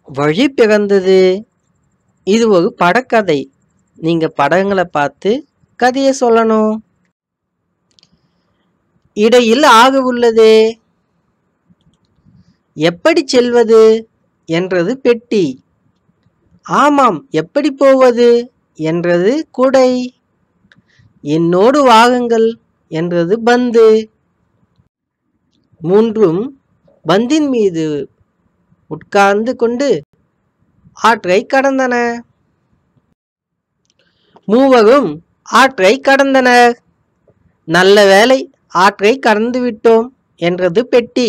வழி பிறந்தது இது ஒரு படக்கதை நீங்க படங்களை பார்த்து கதையை சொல்லணும் இடையில் ஆகு உள்ளதே எப்படி செல்வது என்றது பெட்டி ஆமாம் எப்படி போவது என்றது குடை என்னோடு வாகுங்கள் என்றது பந்து மூன்றும் பந்தின் மீது உட்கார்ந்து கொண்டு ஆற்றை கடந்தன மூவரும் ஆற்றை கடந்தனர் நல்ல வேளை ஆற்றை கடந்து விட்டோம் என்றது பெட்டி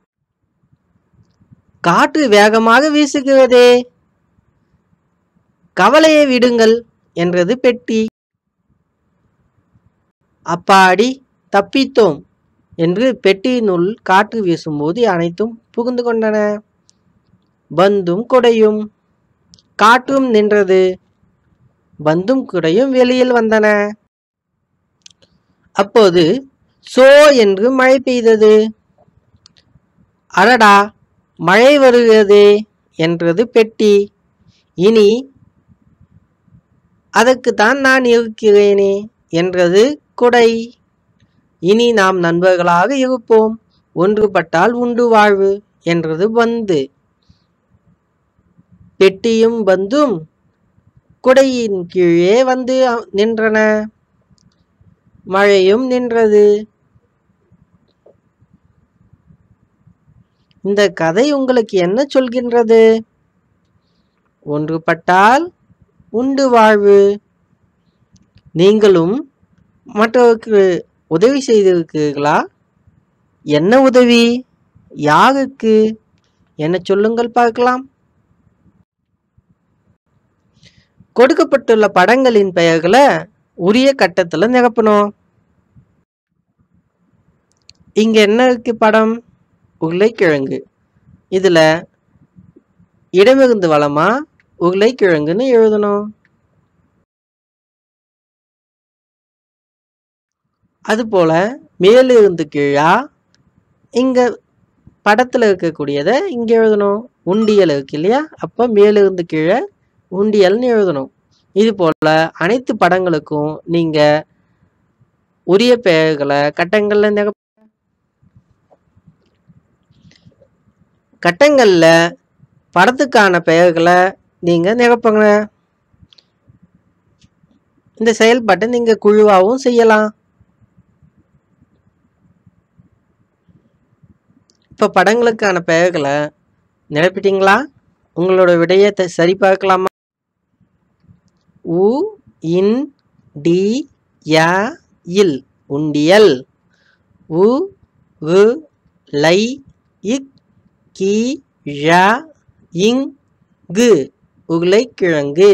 காற்று வேகமாக வீசுகிறதே கவலையை விடுங்கள் என்றது பெட்டி அப்பாடி தப்பித்தோம் என்று பெட்டியினுள் காற்று வீசும்போது அனைத்தும் புகுந்து கொண்டன பந்தும் குடையும் காற்றும் நின்றது பந்தும் குடையும் வெளியில் வந்தன அப்போது சோ என்று மழை பெய்தது அடடா மழை வருகிறதே என்றது பெட்டி இனி அதற்குத்தான் நான் இருக்கிறேனே என்றது குடை இனி நாம் நண்பர்களாக இருப்போம் ஒன்றுபட்டால் உண்டு வாழ்வு என்றது பந்து பெட்டியும் பந்தும் குடையின் கீழே வந்து அ- நின்றன மழையும் நின்றது இந்த கதை உங்களுக்கு என்ன சொல்கின்றது ஒன்றுபட்டால் உண்டு வாழ்வு நீங்களும் மற்றவருக்கு உதவி செய்திருக்கிறீர்களா என்ன உதவி யாருக்கு என்ன சொல்லுங்கள் பார்க்கலாம் கொடுக்கப்பட்டுள்ள படங்களின் பெயர்களை உரிய கட்டத்தில் நிரப்பணும் இங்க என்ன இருக்கு படம் உருளைக்கிழங்கு இதுல இடமிருந்து வளமா உருளைக்கிழங்குன்னு எழுதணும் அதுபோல மேலிருந்து கீழா இங்க படத்துல இருக்கக்கூடியதை இங்க எழுதணும் உண்டியல் இருக்கு இல்லையா அப்ப மேலிருந்து கீழே உண்டியல்னு எழுதணும் இது போல அனைத்து படங்களுக்கும் நீங்க உரிய பெயர்களை கட்டங்கள்ல நிரப்ப கட்டங்கள்ல படத்துக்கான பெயர்களை நீங்க நிரப்புங்க இந்த செயல்பாட்டை நீங்க குழுவாகவும் செய்யலாம் இப்ப படங்களுக்கான பெயர்களை நிரப்பிட்டீங்களா உங்களோட விடயத்தை சரி பார்க்கலாமா உ இன் டி ய இல் உண்டியல் உ உ லை இக் கி ழ இங் கு உருளைக்கிழங்கு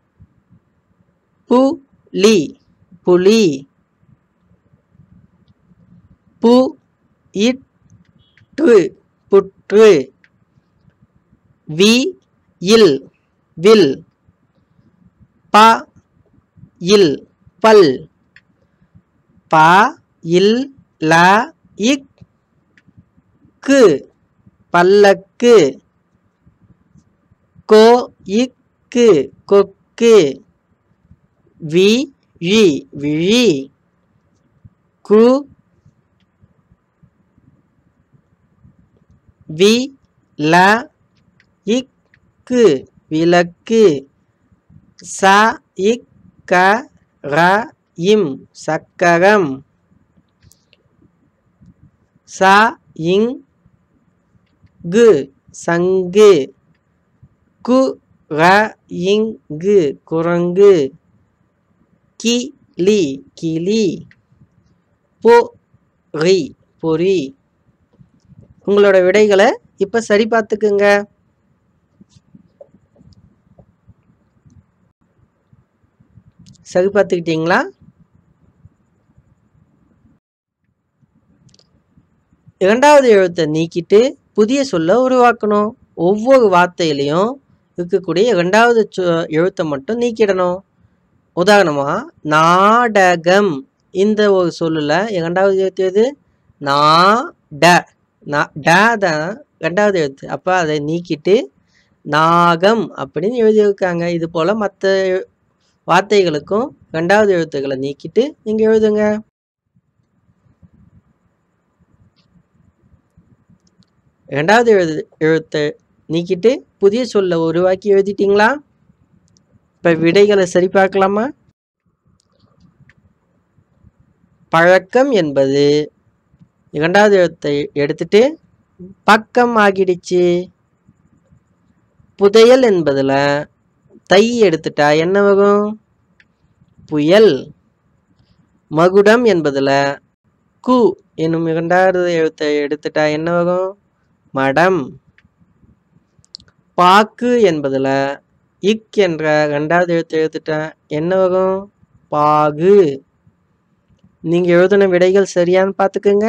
பு லி புலி பு இட்டு புற்று வி இல் வில் ப இல் பல் ப இல் ல இக் கு பல்லக்கு கோ இக்கு கொக்கு வி ழி விழி கு வி ல இக்கு விளக்கு ச இக்க ர இம் சக்கரம் ச இங் கு சங்கு கு ர இங்கு குரங்கு கி லி கிளி பொ ரி பொறி உங்களோட விடைகளை இப்ப சரி பார்த்துக்குங்க சரி பார்த்துக்கிட்டீங்களா இரண்டாவது எழுத்தை நீக்கிட்டு புதிய சொல்ல உருவாக்கணும் ஒவ்வொரு வார்த்தையிலையும் இருக்கக்கூடிய இரண்டாவது சொ- எழுத்தை மட்டும் நீக்கிடணும் உதாரணமா நாடகம் இந்த ஒரு சொல்லுல இரண்டாவது எழுத்து எது நா ட நா- ட தான் ரெண்டாவது எழுத்து அப்ப அதை நீக்கிட்டு நாகம் அப்படின்னு எழுதியிருக்காங்க இது போல் மற்ற வார்த்தைகளுக்கும் ரெண்டாவது எழுத்துக்களை நீக்கிட்டு நீங்கள் எழுதுங்க ரெண்டாவது எழுது எழுத்தை நீக்கிட்டு புதிய சொல்ல உருவாக்கி எழுதிட்டீங்களா இப்போ விடைகளை சரி பார்க்கலாமா பழக்கம் என்பது இரண்டாவது எழுத்தை எடுத்துட்டு பக்கம் ஆகிடுச்சு புதையல் என்பதில் தை எடுத்துட்டா என்ன வரும் புயல் மகுடம் என்பதில் கு என்னும் இரண்டாவது எழுத்தை எடுத்துட்டா என்ன வரும் மடம் பாக்கு என்பதில் இக் என்ற ரெண்டாவது எழுத்தை எடுத்துட்டா என்ன வரும் பாகு நீங்கள் எழுதின விடைகள் சரியான்னு பார்த்துக்குங்க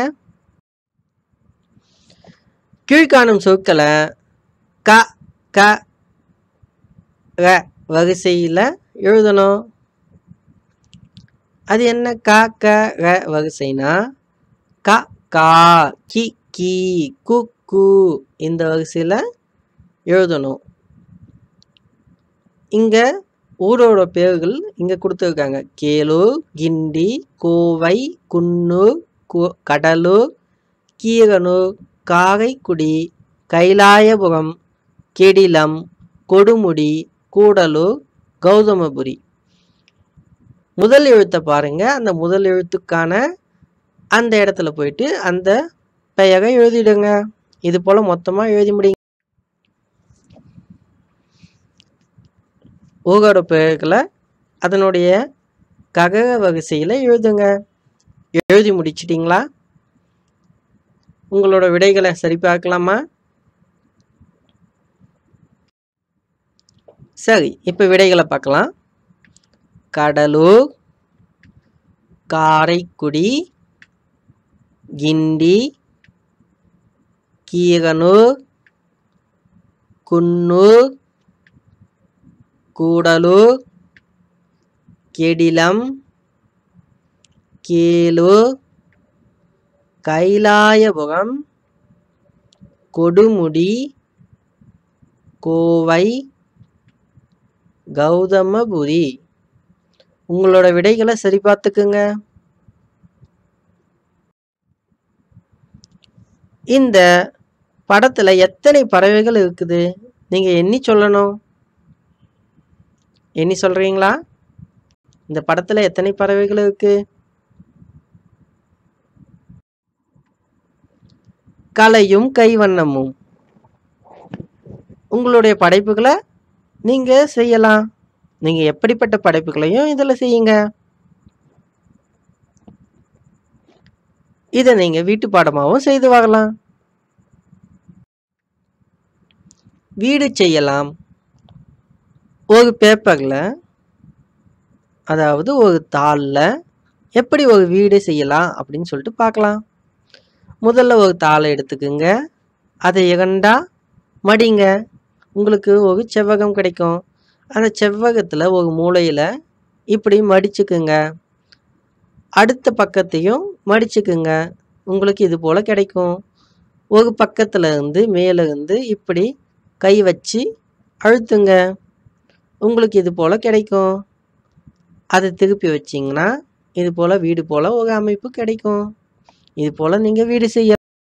கீழ்காணும் சொற்களை க க ர வரிசையில் எழுதணும் அது என்ன க க ர வரிசைனா க கா கி கி கு கு இந்த வரிசையில் எழுதணும் இங்கே ஊரோட பேர்கள் இங்கே கொடுத்துருக்காங்க கேலூர் கிண்டி கோவை குன்னூர் கு- கடலூர் கீரனூர் காரைக்குடி கைலாயபுரம் கெடிலம் கொடுமுடி கூடலூர் கௌதமபுரி முதல் எழுத்தை பாருங்க அந்த முதல் எழுத்துக்கான அந்த இடத்துல போயிட்டு அந்த பெயரை எழுதிடுங்க இது போல மொத்தமா எழுதி முடியுங்க ஊரோட பெயர்களை அதனுடைய ககக வரிசையில் எழுதுங்க எழுதி முடிச்சிட்டிங்களா உங்களோட விடைகளை சரி பார்க்கலாமா சரி இப்போ விடைகளை பார்க்கலாம் கடலூர் காரைக்குடி கிண்டி கீரனூர் குன்னூர் கூடலூர் கெடிலம் கேலூர் கைலாயபுரம் கொடுமுடி கோவை கௌதமபுரி உங்களோட விடைகளை சரி பார்த்துக்குங்க இந்த படத்துல எத்தனை பறவைகள் இருக்குது நீங்க எண்ணி சொல்லணும் எண்ணி சொல்றீங்களா இந்த படத்துல எத்தனை பறவைகள் இருக்கு கலையும் கைவண்ணமும் உங்களுடைய படைப்புகளை நீங்க செய்யலாம் நீங்க எப்படிப்பட்ட படைப்புகளையும் இதுல செய்யுங்க இதை நீங்க வீட்டு பாடமாகவும் செய்து வரலாம் வீடு செய்யலாம் ஒரு பேப்பரில் அதாவது ஒரு தாளில் எப்படி ஒரு வீடு செய்யலாம் அப்படின்னு சொல்லிட்டு பார்க்கலாம் முதல்ல ஒரு தாளை எடுத்துக்குங்க அதை இரண்டா மடிங்க உங்களுக்கு ஒரு செவ்வகம் கிடைக்கும் அந்த செவ்வகத்தில் ஒரு மூலையில் இப்படி மடிச்சுக்குங்க அடுத்த பக்கத்தையும் மடிச்சுக்குங்க உங்களுக்கு இது போல் கிடைக்கும் ஒரு பக்கத்தில் இருந்து மேலே இருந்து இப்படி கை வச்சு அழுத்துங்க உங்களுக்கு இது போல் கிடைக்கும் அதை திருப்பி வச்சிங்கன்னா இது போல் வீடு போல் ஒரு அமைப்பு கிடைக்கும் இது போல் நீங்கள் வீடு செய்ய